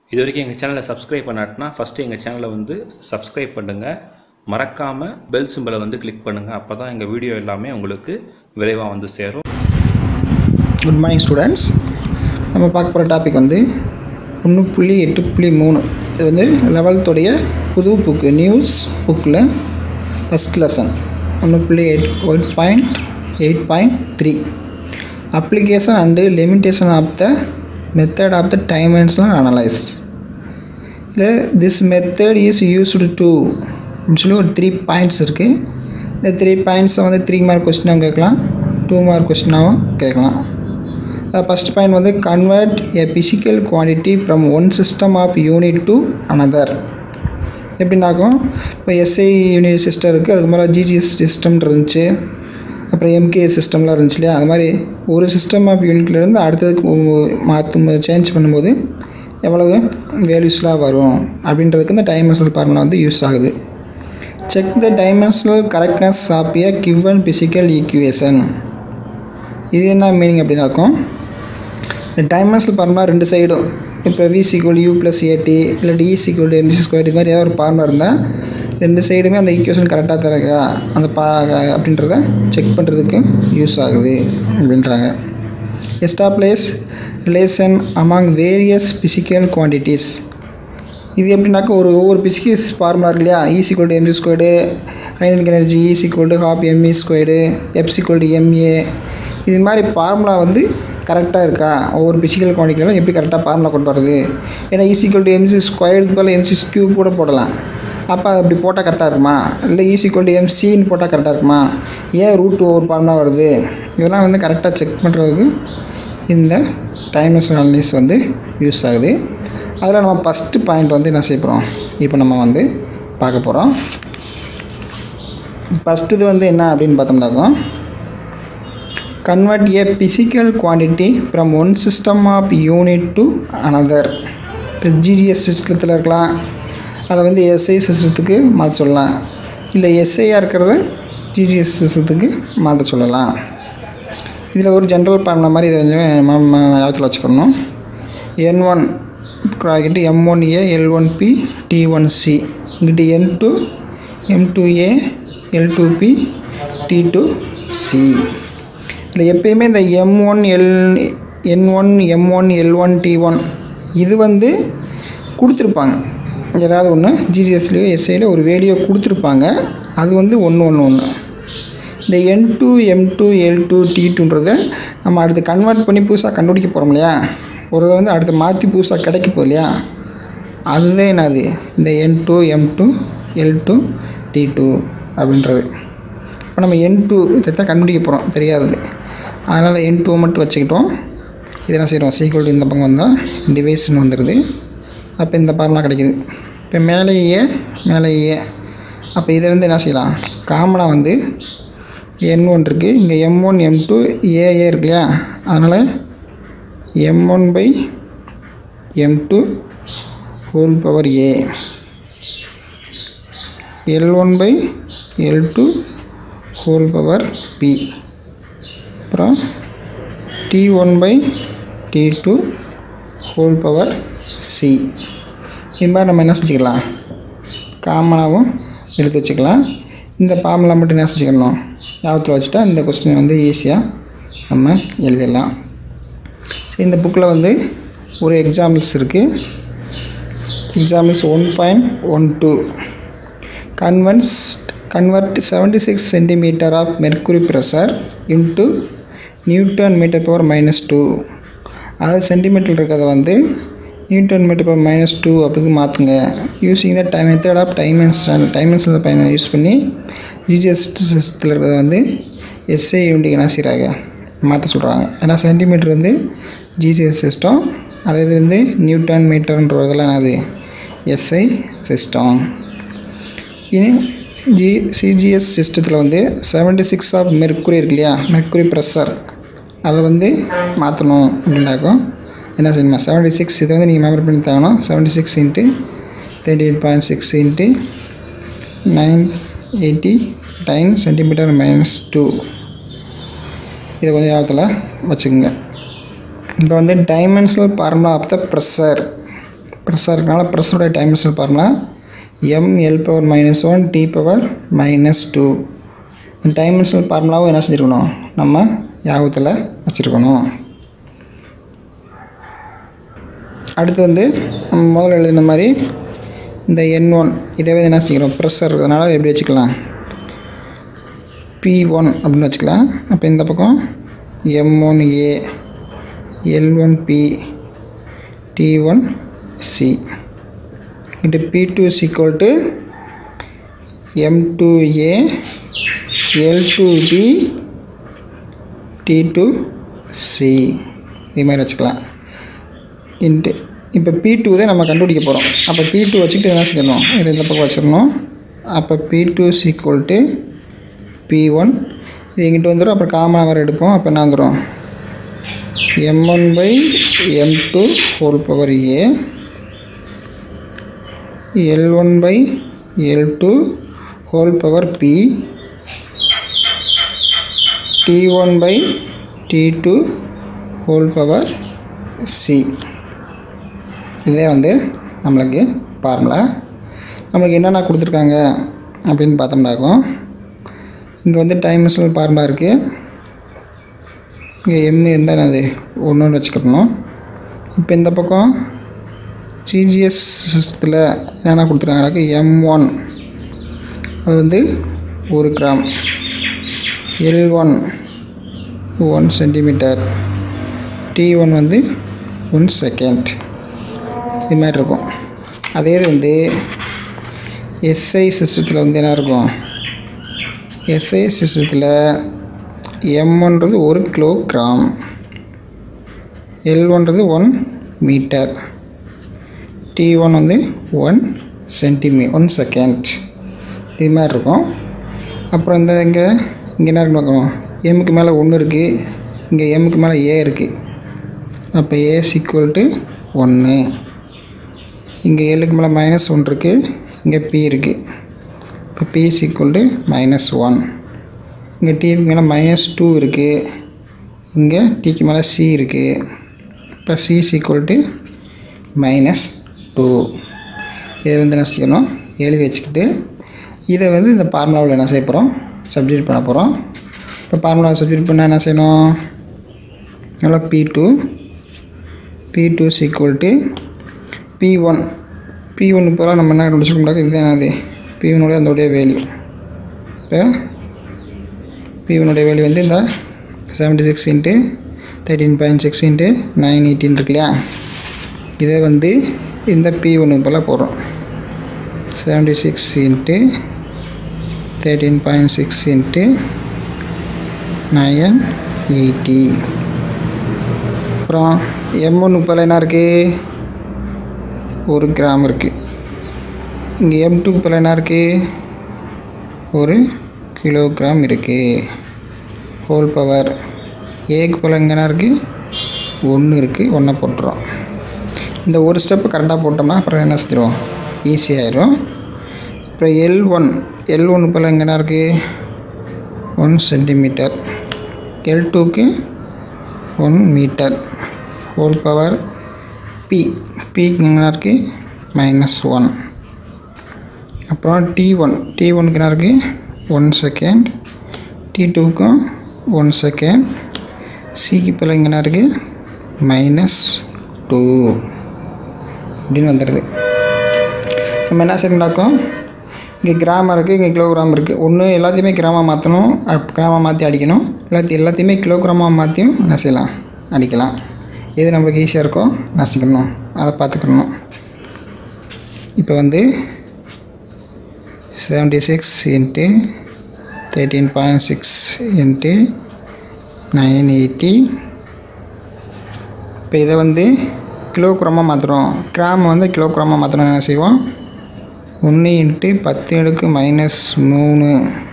இது வரைக்கும் எங்கள் சேனலை சப்ஸ்கிரைப் பண்ணாட்டினா ஃபஸ்ட்டு எங்கள் சேனலை வந்து சப்ஸ்கிரைப் பண்ணுங்கள் மறக்காமல் பெல் சிம்பலை வந்து கிளிக் பண்ணுங்கள் அப்போ தான் எங்கள் வீடியோ எல்லாமே உங்களுக்கு விரைவாக வந்து சேரும் குட் மார்னிங் ஸ்டூடெண்ட்ஸ் நம்ம பார்க்க போகிற டாபிக் வந்து ஒன்று புள்ளி எட்டு புள்ளி மூணு இது வந்து லெவல்த்துடைய புது புக்கு நியூஸ் புக்கில் ஃபஸ்ட் லெசன் ஒன்று புள்ளி eight eight point eight point three application and limitation of the method of the dimensional analyse இல்லை this method is used to அப்படின்னு சொல்லி ஒரு த்ரீ பாயிண்ட்ஸ் இருக்குது இந்த த்ரீ பாயிண்ட்ஸை வந்து த்ரீ மார்க் கொஸ்டினாகவும் கேட்கலாம் டூ மார்க் கொஸ்டினாகவும் கேட்கலாம் ஃபஸ்ட் பாயிண்ட் வந்து convert a physical quantity from one system of unit to another எப்படின்னாக்கும் இப்போ எஸ்ஐ யூனிட் சிஸ்டம் இருக்குது அதுக்கு மேலே ஜிஜிஎஸ் சிஸ்டம் இருந்துச்சு அப்புறம் எம்கே சிஸ்டம்லாம் இருந்துச்சு இல்லையா அது மாதிரி ஒரு சிஸ்டம் ஆஃப் யூனிட்லேருந்து அடுத்ததுக்கு மாற்றும் சேஞ்ச் பண்ணும்போது எவ்வளவு வேல்யூஸ்லாம் வரும் அப்படின்றதுக்கு இந்த டைமென்ஷனல் ஃபார்முலா வந்து யூஸ் ஆகுது check the dimensional correctness of a given physical equation இது என்ன மீனிங் அப்படின்னாக்கும் இந்த டைமென்ஷனல் ஃபார்முலா ரெண்டு சைடும் இப்போ v is equal u plus a t இல்லை டி சீக்குவல் எம்சி ஸ்கொயர் இது மாதிரி ஏதாவது ஒரு ஃபார்முலா இருந்தால் ரெண்டு சைடுமே அந்த ஈக்குவேஷன் கரெக்டாக தரக்கா அந்த பா அப்படின்றத செக் பண்ணுறதுக்கு யூஸ் ஆகுது அப்படின்றாங்க establishes relation among various physical quantities இது எப்படின்னாக்கா ஒரு ஒவ்வொரு பிசிக்கஸ் ஃபார்முலா இருக்கு இல்லையா E is equal to m c squared kinetic energy E is equal to half m v squared f is equal to m a இது மாதிரி ஃபார்முலா வந்து கரெக்டாக இருக்கா ஒவ்வொரு பிசிக்கல் குவான்டிட்டிலும் எப்படி கரெக்டாக ஃபார்முலா கொண்டு வரது ஏன்னா ஈ சீக்குவல் டு எம்சி ஸ்கொயருக்கு போல் எம்சி கியூப் கூட போடலாம் அப்போ அது அப்படி போட்டால் கரெக்டாக இருக்குமா இல்லை ஈ சீக்குவல் டு எம்சின்னு போட்டால் கரெக்டாக இருக்குமா ஏன் ரூட் ஒவ்வொரு ஃபார்முலா வருது இதெல்லாம் வந்து கரெக்டாக செக் பண்ணுறதுக்கு இந்த டைம்லெஸ் அனலிஸ் வந்து யூஸ் ஆகுது அதில் நம்ம ஃபஸ்ட்டு பாயிண்ட் வந்து என்ன செய்ய போகிறோம் இப்போ நம்ம வந்து பார்க்க போகிறோம் ஃபஸ்ட்டு இது வந்து என்ன அப்படின்னு பார்த்தோம்னாக்கோ convert a physical quantity from one system of unit to another இப்போ ஜிஜிஎஸ் சிஸ்டத்தில் இருக்கலாம் அதை வந்து எஸ்ஐ சிஸ்டத்துக்கு மாற்ற சொல்லலாம் இல்லை எஸ்ஐயாக இருக்கிறத ஜிஜிஎஸ் சிஸ்டத்துக்கு மாற்ற சொல்லலாம் இதில் ஒரு ஜென்ரல் ஃபார்முலா மாதிரி இதை கொஞ்சம் ஞாபகத்தில் வச்சுக்கணும் n one bracket m one a L one b D one c இங்கிட்டு n two M two a l two b t two c இதில் எப்பயுமே இந்த m one l n one M one L one D one இது வந்து கொடுத்துருப்பாங்க ஏதாவது ஒன்று ஜிசிஎஸ்லேயோ எஸ்ஐலையோ ஒரு வேலையோ கொடுத்துருப்பாங்க அது வந்து ஒன்று ஒன்று ஒன்று இந்த n two M two l two t டூன்றதை நம்ம அடுத்து கன்வெர்ட் பண்ணி புதுசாக கண்டுபிடிக்க போகிறோம் இல்லையா ஒரு இதை வந்து அடுத்து மாற்றி புதுசாக கிடைக்க போகுது இல்லையா அதுதான் என்னது இந்த n two M two l two t two அப்படின்றது இப்போ நம்ம என் டூ இதை தான் கண்டுபிடிக்க போகிறோம் தெரியாதது அதனால் என் டூ மட்டும் வச்சுக்கிட்டோம் இதை என்ன செய்கிறோம் சீக்கிரம் இந்த பக்கம் வந்தால் டிவைஸ்னு வந்துடுது அப்போ இந்த பார்லாம் கிடைக்குது இப்போ மேலேயே மேலேயே அப்போ இதை வந்து என்ன செய்யலாம் காமனாக வந்து என் ஒன் இருக்குது இங்கே m one m two a a இருக்கு இல்லையா அதனால் m one by M two whole power A L one by L two whole power b அப்புறம் t one by D two whole power c இது மாதிரி நம்ம என்ன செஞ்சுக்கலாம் காமனாகவும் எடுத்து வச்சுக்கலாம் இந்த ஃபார்முலா மட்டும் என்ன செஞ்சுக்கணும் ஞாபகத்தில் வச்சுட்டா இந்த கொஸ்டின் வந்து ஈஸியாக நம்ம எழுதிடலாம் இந்த புக்கில் வந்து ஒரு எக்ஸாம்பிள்ஸ் இருக்குது examples one point one two convince convert seventy six centimetre of mercury pressure into newton metre power minus two அதாவது சென்டிமீட்டர் இருக்கிறத வந்து newton metre power minus two அப்படின்னு மாற்றுங்க using the time method of dimension dimension பயன் use பண்ணி CGS சிஸ்டத்தில் இருக்கிறத வந்து எஸ்ஐ யூனிட் என்ன செய்கிறாங்க மாற்ற சொல்கிறாங்க ஏன்னா சென்டிமீட்டர் வந்து ஜிஜிஎஸ் சிஸ்டம் அதே இது வந்து நியூட்டன் மீட்டர்ன்றதெல்லாம் என்னது எஸ்ஐ சிஸ்டம் இனி ஜி சிஜிஎஸ் சிஸ்டத்தில் வந்து செவன்டி சிக்ஸ் ஆஃப் மெர்க்குரி இருக்கு இல்லையா மெர்க்குரி ப்ரெஷர் அதை வந்து மாற்றணும் அப்படின்னாக்கும் என்ன செய்யணுமா செவன்டி சிக்ஸ் இதை வந்து நீங்கள் மெமரி பண்ணி தாங்கணும் seventy six into thirty eight point six into nine eighty nine centimetre minus two இதை கொஞ்சம் ஞாபகத்தில் வச்சுக்கோங்க இப்போ வந்து dimensional formula of the pressure ப்ரெஸ்ஸாக இருக்கனால ப்ரெஸ்ஸோடைய dimension formula m l power minus one t power minus two இந்த டைமென்ஷனல் ஃபார்முலாவும் என்ன செஞ்சுருக்கணும் நம்ம யாபத்தில் வச்சுருக்கணும் அடுத்து வந்து நம்ம முதல்ல எழுதின மாதிரி இந்த என் ஒன் இதை வந்து என்ன செஞ்சுக்கிறோம் ப்ரெஷர் இருக்கிறதுனால எப்படி வச்சுக்கலாம் பி ஒன் அப்படின்னு வச்சுக்கலாம் அப்போ இந்த பக்கம் m one a L one b D one c into p two is equal to m two a l two b t two c இது மாதிரி வச்சுக்கலாம் இன்ட்டு இப்போ பி டூ தான் நம்ம கண்டுபிடிக்க போகிறோம் அப்போ பி டூ வச்சுக்கிட்டு என்ன செய்யணும் இதை இந்த பக்கம் வச்சிடணும் அப்போ p two is equal to p one இது எங்கிட்ட வந்துடும் அப்புறம் காமனாக வர எடுப்போம் அப்போ என்ன வந்துடும் m one by M two whole power A L one by L two whole power B D one by D two whole power c இதே வந்து நம்மளுக்கு ஃபார்முலா நம்மளுக்கு என்னென்ன கொடுத்துருக்காங்க அப்படின்னு பார்த்தோம்னாக்கும் இங்கே வந்து டைமென்ஷனல் ஃபார்முலா இருக்குது இங்கே எம் இருந்தால் அது ஒன்று வச்சுக்கணும் இப்போ இந்த பக்கம் ஜிஜிஎஸ் சிஸ்டத்தில் என்னென்ன கொடுத்துருக்காங்கனாக்கா எம் ஒன் அது வந்து ஒரு gram l one one centimetre t one வந்து ஒன் செகண்ட் இது மாதிரி இருக்கும் அதே இது வந்து எஸ்ஐ சிஸ்டத்தில் வந்து என்ன இருக்கும் எஸ்ஐ சிஸ்டத்தில் எம்ன்றது ஒரு கிலோகிராம் எல் ஒன்றது ஒன் மீட்டர் டி ஒன் வந்து ஒன் சென்டிமீ ஒன் செகண்ட் இது மாதிரி இருக்கும் அப்புறம் இந்த இங்கே இங்கே என்ன இருக்கு பார்க்கணும் எம்முக்கு மேலே ஒன்று இருக்குது இங்கே எம்முக்கு மேலே ஏ இருக்குது அப்போ ஏ ஈக்குவல் டு ஒன்று இங்கே ஏழுக்கு மேலே மைனஸ் ஒன் இருக்குது இங்கே பி இருக்குது இப்போ b is equal to minus one இங்கே டிக்கு மேலே மைனஸ் டூ இருக்குது இங்கே டிக்கு மேலே சி இருக்குது இப்போ c is equal to minus two இதை வந்து என்ன செய்யணும் எழுதி வச்சுக்கிட்டு இதை வந்து இந்த ஃபார்முலாவில் என்ன செய்ய போகிறோம் சப்ஜெக்ட் பண்ண போகிறோம் இப்போ ஃபார்முலா சப்ஜெக்ட் பண்ணால் என்ன செய்யணும் எவ்வளோ p two p two is equal to p one p one இப்போலாம் நம்ம என்ன கண்டுபிடிச்சிருக்கோம்னா இது என்னது பி ஒனுடைய அதோடைய வேல்யூ இப்போ பி ஒனுடைய வேல்யூ வந்து இந்த seventy six into thirteen point six into nine eighteen இருக்கு இல்லையா இதை வந்து இந்த பி ஒன்று போல் போடுறோம் seventy six into thirteen point six into nine eighty அப்புறம் எம் ஒன்று போல் என்ன இருக்குது ஒரு கிராம் இருக்குது இங்கே எம் டூக்கு போல் என்ன இருக்குது ஒரு கிலோகிராம் இருக்குது ஹோல் பவர் ஏக்கு போல் இங்கே என்ன இருக்குது ஒன்று இருக்குது ஒன்றை போட்டுரும் இந்த ஒரு ஸ்டெப்பு கரெக்டாக போட்டோம்னா அப்புறம் என்ன செஞ்சிடும் ஈஸியாயிரும் அப்புறம் எல் ஒன் எல் ஒன்று போல் இங்கே என்ன இருக்குது ஒன் சென்டிமீட்டர் எல் டூக்கு one metre whole power b பிக்கு என்ன இருக்குது மைனஸ் ஒன் அப்புறம் டி ஒன் டி ஒனுக்கு என்ன இருக்குது ஒன் செகண்ட் டி டூக்கும் ஒன் செகண்ட் சிக்கு பிள்ளை இங்கே என்ன இருக்குது மைனஸ் டூ அப்படின்னு வந்துடுது நம்ம என்ன செய்யணும்னாக்கோம் இங்கே கிராமம் இருக்குது இங்கே கிலோகிராம் இருக்குது ஒன்று எல்லாத்தையுமே கிராமாக மாற்றணும் கிராமாக மாற்றி அடிக்கணும் எல்லாத்தையும் எல்லாத்தையுமே கிலோகிராமாக மாற்றியும் என்ன செய்யலாம் அடிக்கலாம் எது நம்மளுக்கு ஈஸியாக இருக்கோ நசிக்கணும் அதை பார்த்துக்கணும் இப்போ வந்து seventy six into thirteen point six into nine eighty இப்போ இதை வந்து கிலோகிராமாக மாற்றுறோம் கிராம் வந்து கிலோகிராமாக மாற்றணும் என்ன செய்வோம் ஒன்று இன்ட்டு பத்து அடுக்கு மைனஸ் மூணு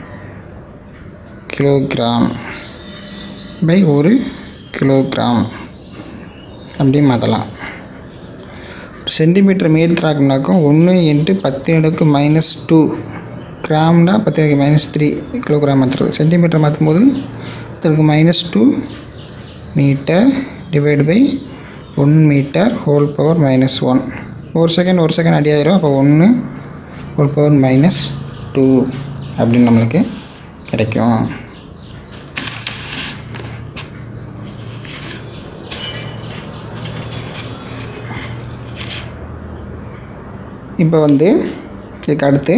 கிலோகிராம் பை ஒரு கிலோகிராம் அப்படி மாற்றலாம் சென்டிமீட்டர் மீட்டராக்குனாக்கும் ஒன்று இன்ட்டு பத்து அடுக்கு மைனஸ் டூ கிராம்னா பத்து அடுக்கு மைனஸ் த்ரீ கிலோகிராம் மாற்றுறது சென்டிமீட்டர் மாற்றும் போது பத்து minus two metre divide by one metre whole power minus one ஒரு செகண்ட் ஒரு செகண்ட் அடி ஆயிரும் அப்போ ஒன்று ஒரு பவர் மைனஸ் டூ அப்படின்னு நம்மளுக்கு கிடைக்கும் இப்போ வந்து இதுக்கு அடுத்து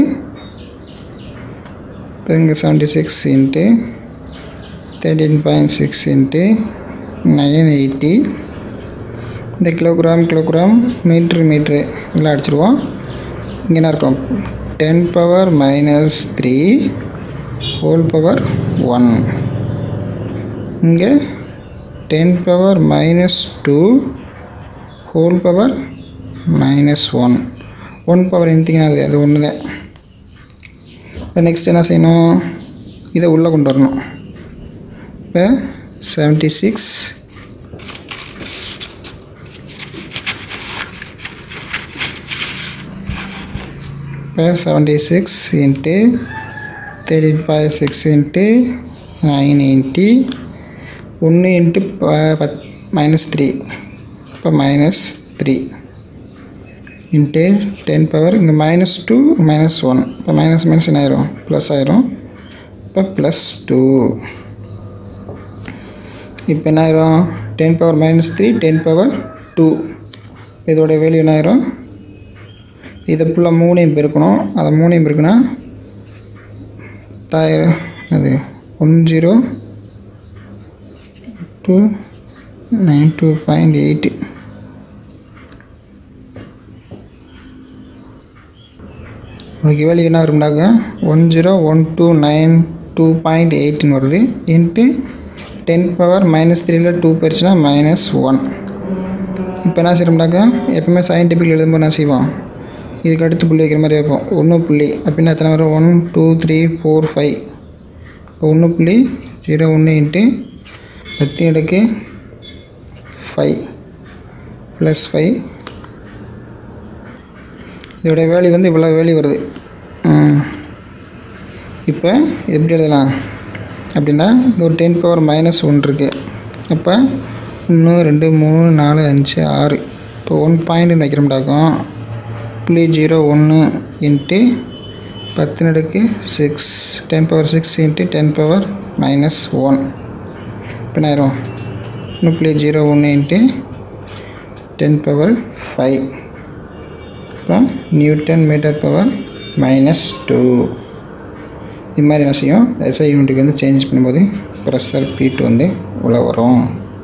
இப்போ இங்கே seventy six into thirteen point six into nine eighty இந்த கிலோகிராம் கிலோகிராம் மீட்ரு மீட்ரு எல்லாம் அடிச்சிருவோம் இங்கே என்ன இருக்கும் ten power minus three whole power one இங்கே ten power minus two whole power minus one one power எனித்திங்கன்னா அது அது ஒன்று தான் இப்போ நெக்ஸ்ட் என்ன செய்யணும் இதை உள்ளே கொண்டு வரணும் இப்போ செவன்ட்டி சிக்ஸ் இப்போ செவன்ட்டி சிக்ஸ் இன்ட்டு தேர்ட்டின் பாய் சிக்ஸ் இன்ட்டு நைன் இன்ட்டு ஒன்று இன்ட்டு பத் மைனஸ் த்ரீ இப்போ minus three into ten power இங்கே மைனஸ் டூ மைனஸ் ஒன் இப்போ மைனஸ் மைனஸ் என்ன ஆயிரும் ப்ளஸ் ஆயிரும் இப்போ ப்ளஸ் டூ இப்போ என்ன ஆயிரும் ten power minus three ten power two இதோட வேல்யூ என்ன ஆயிரும் இதை ஃபுல்லாக மூணையும் பெருக்கணும் அதை மூணையும் பெருக்குனா பத்தாயிரம் அது one zero two nine two point eight உங்களுக்கு வேல்யூ என்ன வரும்னாக்க one zero one two nine two point எயிட்னு வருது இன்ட்டு டென் பவர் மைனஸ் த்ரீயில் டூ போயிடுச்சுன்னா மைனஸ் ஒன் இப்போ என்ன செய்யறோம்னாக்கா எப்பவுமே சயின்டிஃபிக் எழுதும்போது என்ன செய்வோம் இதுக்கு அடுத்து புள்ளி வைக்கிற மாதிரி வைப்போம் ஒன்று புள்ளி அப்படின்னா எத்தனை வரும் one two three four five இப்போ ஒன்று புள்ளி ஜீரோ ஒன்று இன்ட்டு பத்து இடக்கு ஃபைவ் ப்ளஸ் ஃபைவ் இதோட வேல்யூ வந்து இவ்வளோ வேல்யூ வருது ம். இப்போ எப்படி எழுதலாம் அப்படின்னா இங்கே ஒரு டென் பவர் மைனஸ் ஒன் இருக்குது அப்போ ஒன்று ரெண்டு மூணு நாலு அஞ்சு ஆறு இப்போ ஒன் பாயிண்ட் வைக்கிறோம்டாக்கும் புள்ளி ஜீரோ ஒன்று இன்ட்டு பத்து நடுக்கு six ten power six into ten power minus one இப்போ என்ன ஆயிரும் ஒன்று புள்ளி ஜீரோ ஒன்று இன்ட்டு டென் பவர் ஃபைவ் அப்புறம் newton metre power minus two இது மாதிரி என்ன செய்யும் எஸ்ஐ யூனிட்டுக்கு வந்து சேஞ்ச் பண்ணும்போது ப்ரெஷர் பீட் வந்து உள்ள வரும்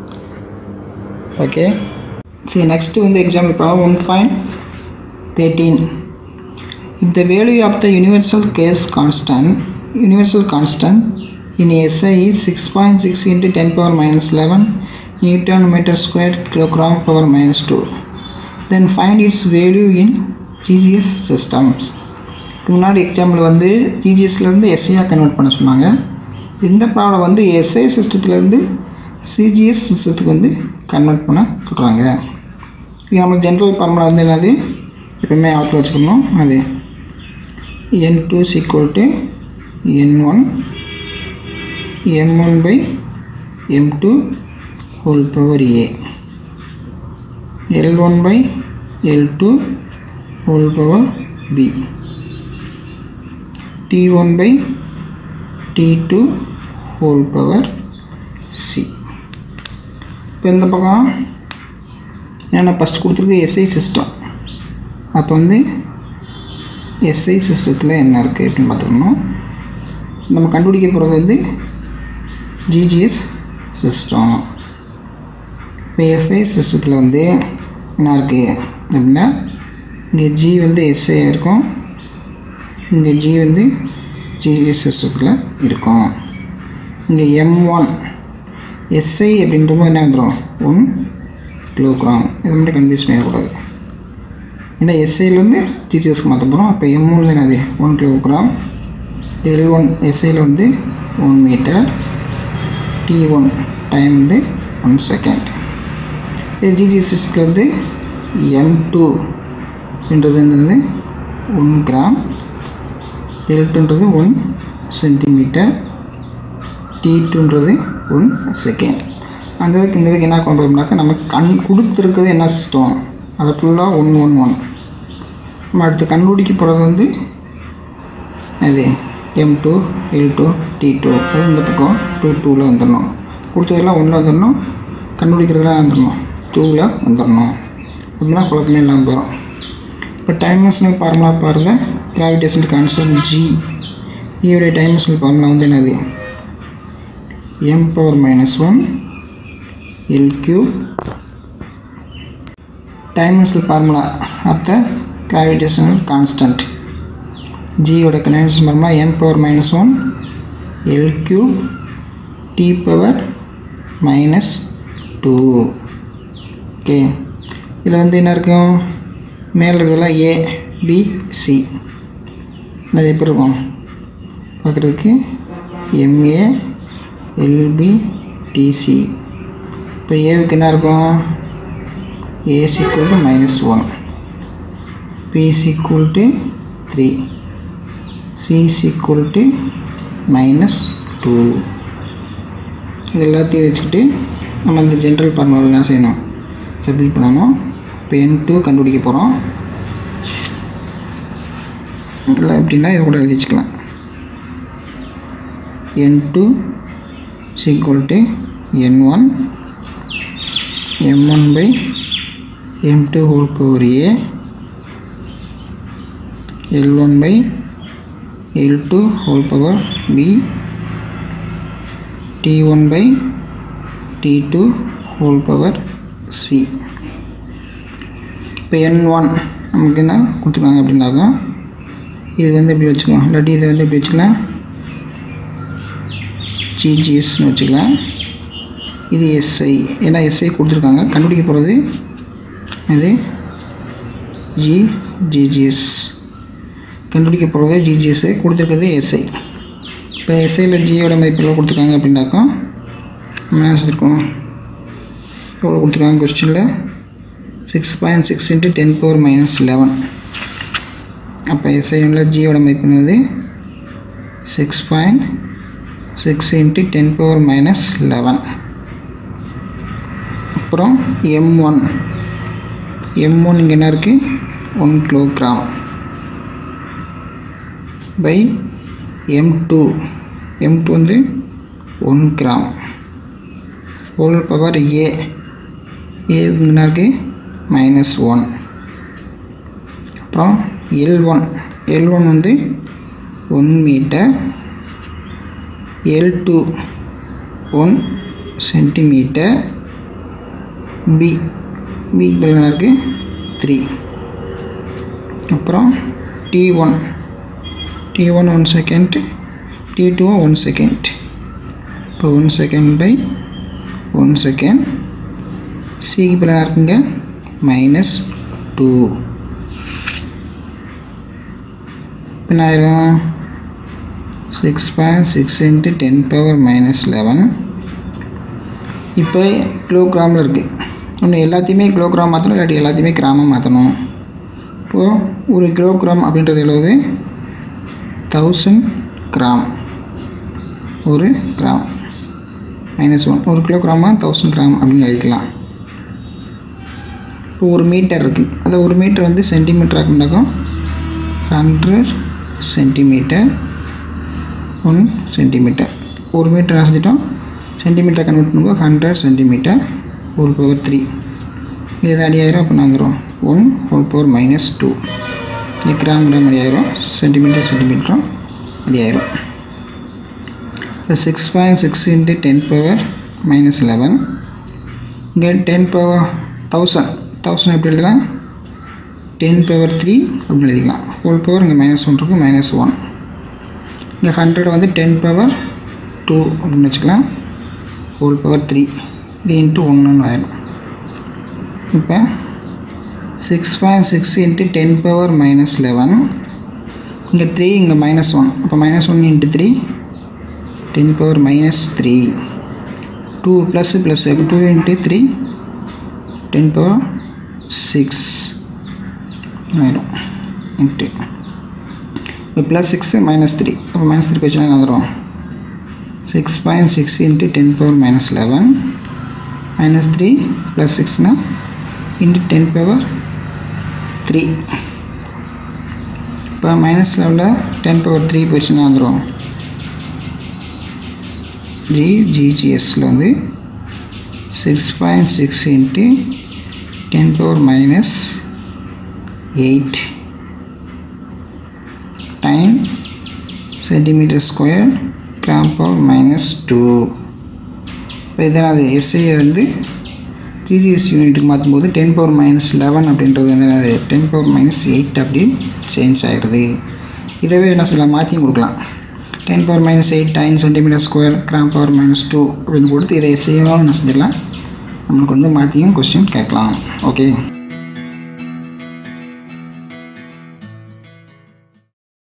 ஓகே சரி நெக்ஸ்ட்டு வந்து எக்ஸாம்பிள் பார்க்கலாம் one point thirteen if the value of the universal gas constant universal constant in SI is six point six into ten power minus eleven newton metre square kilogram power minus two then find its value in CGS systems இதுக்கு முன்னாடி example வந்து ஜிஜிஎஸ்லேருந்து எஸ்ஐயாக convert பண்ண சொன்னாங்க இந்த problem வந்து SI சிஸ்டத்துலேருந்து CGS சிஸ்டத்துக்கு வந்து convert பண்ண சொல்கிறாங்க இது நம்மளுக்கு ஜென்ரல் ஃபார்முலா வந்து என்னது எப்பவுமே ஆத்தில் வச்சுக்கணும் அது n two sequel to N one M one by M two whole power a L1 by L2 whole power B T1 by T2 whole power C இப்போ இந்த பக்கம் ஏன்னா ஃபஸ்ட் கொடுத்துருக்கு எஸ்ஐ சிஸ்டம் அப்போ வந்து எஸ்ஐ சிஸ்டத்தில் என்ன இருக்குது அப்படின்னு பார்த்துக்கணும் நம்ம கண்டுபிடிக்க போகிறது வந்து ஜிஜிஎஸ் சிஸ்டம் இப்போ எஸ்ஐ சிஸ்டத்தில் வந்து என்ன இருக்குது அப்படின்னா இங்கே ஜி வந்து எஸ்ஐ இருக்கும் இங்கே ஜி வந்து ஜிஎஸ் சிஸ்டத்தில் இருக்கும் இங்கே எம் ஒன் எஸ்ஐ அப்படின்றப்போ என்ன வந்துடும் ஒன் கிலோகிராம் இதை மட்டும் கன்ஃபியூஸ் பண்ணக்கூடாது ஏன்னா எஸ்ஐலேருந்து ஜிஜிஎஸ்க்கு மாற்ற போகிறோம் அப்போ எம் ஒன்ல என்னது ஒன் கிலோகிராம் எல் ஒன் எஸ்ஐயில் வந்து one metre t one time வந்து ஒன் செகண்ட் ஜிஜி சிஸ்டில் வந்து எம் டூ அப்படின்றது என்னது ஒன் கிராம் எல் டூன்றது ஒன் சென்டிமீட்டர் டி டூன்றது ஒன் செகண்ட் அந்த இதுக்கு இந்த இதுக்கு என்ன கொண்டு வரோம்னாக்கா நம்ம கண் கொடுத்துருக்குறது என்ன சிஸ்டம் அதை ஃபுல்லாக ஒன் ஒன் ஒன் நம்ம அடுத்து கண்டுபிடிக்க போகிறது வந்து இது m two l two t two அது இந்த பக்கம் டூ டூவில் வந்துடணும் கொடுத்ததெல்லாம் ஒன்றில் வந்துடணும் கண்டுபிடிக்கிறதுலாம் வந்துடணும் டூவில் வந்துடணும் அப்படின்னா குழப்பமே இல்லாமல் போயிடும் இப்போ டைமென்ஷனல் ஃபார்முலா பாருங்கள் கிராவிடேஷன் கான்ஸ்டன்ட் ஜி ஈயோடைய டைமென்ஷனல் ஃபார்முலா வந்து என்னது m power minus one l cube dimensional formula of the gravitational constant ஜியோட connection formula m power minus one l cube t power minus two okay இதில் வந்து என்ன இருக்கும் மேலே இருக்கிறதெல்லாம் ஏ பி சி அது எப்படி இருக்கும் பார்க்குறதுக்கு எம்ஏ எல்பி டிசி இப்போ ஏவுக்கு என்ன இருக்கும் a is equal to minus one b is equal to three c is equal to minus two இது எல்லாத்தையும் வச்சுக்கிட்டு நம்ம இந்த ஜென்ரல் ஃபார்முலா என்ன செய்யணும் சப்மிட் பண்ணணும் இப்போ என் டூ கண்டுபிடிக்க போகிறோம் இதில் எப்படின்னா இதை கூட எழுதி வச்சுக்கலாம் N two sequel to N one M one by M two whole power A L one by L two whole power B D one by D two whole power C இப்போ N one நமக்கு என்ன கொடுத்துருக்காங்க அப்படின்னாக்கா இது வந்து எப்படி வச்சுக்கலாம் இல்லாட்டி இதை வந்து எப்படி வச்சுக்கலாம் ஜிஜிஎஸ்னு வச்சுக்கலாம் இது எஸ்ஐ ஏன்னா எஸ்ஐ கொடுத்துருக்காங்க கண்டுபிடிக்க போகிறது இது ஜி ஜிஜிஎஸ் கண்டுபிடிக்க போகிறது ஜிஜிஎஸ்ஸு கொடுத்துருக்கிறது எஸ்ஐ இப்போ எஸ்ஐயில் ஜியோட மதிப்பெல்லாம் கொடுத்துருக்காங்க அப்படின்னாக்கா நம்ம என்ன செஞ்சுருக்கோம் எவ்வளோ கொடுத்துருக்காங்க கொஸ்டினில் six point six into ten power minus eleven அப்போ எஸ்ஐஎம்ல ஜியோட மதிப்பு என்னது six point six into ten power minus eleven அப்புறம் எம் ஒன் எம் ஒன் இங்கே என்ன இருக்குது one kilogram by M two M two வந்து one gram whole power A A என்ன இருக்குது மைனஸ் ஒன் அப்புறம் எல் ஒன் எல் ஒன் வந்து one metre L two one centimetre B B என்ன இருக்குது த்ரீ அப்புறம் t one D one one second T two one second இப்போ one second by one second சிக்கு பிள்ளை இருக்குங்க மைனஸ் டூ இப்போ என்ன ஆயிரும் six point six into ten power minus eleven இப்போ கிலோகிராமில் இருக்குது ஒன்று எல்லாத்தையுமே கிலோகிராம் மாற்றணும் இல்லாட்டி எல்லாத்தையுமே கிராமம் மாற்றணும் இப்போது ஒரு கிலோகிராம் அப்படின்றது எவ்வளவு தௌசண்ட் கிராம் ஒரு கிராம் மைனஸ் ஒன் ஒரு கிலோகிராமாக தௌசண்ட் கிராம் அப்படின்னு எழுதிக்கலாம் இப்போ ஒரு மீட்டர் இருக்குது அதை ஒரு மீட்டர் வந்து சென்டிமீட்டர் ஆக்குனாக்கும் ஹண்ட்ரட் சென்டிமீட்டர் ஒன் சென்டிமீட்டர் ஒரு மீட்டர் என்ன செஞ்சிட்டோம் சென்டிமீட்டர் கன்வெர்ட் பண்ணும்போது hundred centimetre whole power three இது அடி ஆயிரும் அப்போ வந்துடும் one whole power minus two இது கிராம் கிராம் அடி ஆயிரும் சென்டிமீட்டர் சென்டிமீட்டரும் அடி ஆயிரும் இப்போ six point six into ten power minus eleven இங்கே டென் பவர் தௌசண்ட் தௌசண்ட் எப்படி எழுதலாம் டென் பவர் த்ரீ அப்படின்னு எழுதிக்கலாம் ஹோல் பவர் இங்கே மைனஸ் ஒன் இருக்குது மைனஸ் ஒன் இங்கே ஹண்ட்ரட் வந்து டென் பவர் டூ அப்படின்னு வச்சுக்கலாம் ஹோல் பவர் த்ரீ இது இன்ட்டு ஒன்றுன்னு ஆயிடும் இப்போ six point six into ten power minus eleven இங்கே த்ரீ இங்கே மைனஸ் ஒன் அப்போ minus one into three ten power minus three two plus plus இப்போ two into three ten power six ஆயிடும் into இப்போ ப்ளஸ் சிக்ஸு மைனஸ் த்ரீ அப்போ minus three வச்சுனா என்ன வந்துடும் six point six into ten power minus eleven minus three plus சிக்ஸ்னால் into ten power three இப்போ minus லெவலில் டென் பவர் த்ரீ போயிடுச்சுன்னா வந்துடும் ஜி ஜிஜிஎஸில் வந்து six point six into ten power minus eight time centimetre square gram power minus two இப்போ இதனால் அது எஸ்ஐயை வந்து ஜிஜிஎஸ் யூனிட்டுக்கு மாற்றும்போது டென் பவர் மைனஸ் லெவன் அப்படின்றது வந்து டென் பவர் மைனஸ் எயிட் அப்படின்னு சேஞ்ச் ஆகிடுது இதவே என்ன சொல்லலாம் மாற்றியும் கொடுக்கலாம் ten power minus eight dyne centimetre square gram power minus two அப்படின்னு கொடுத்து இதை எஸ்ஐயும் என்ன செஞ்சிடலாம் நம்மளுக்கு வந்து மாற்றியும் கொஸ்டின் கேட்கலாம் ஓகே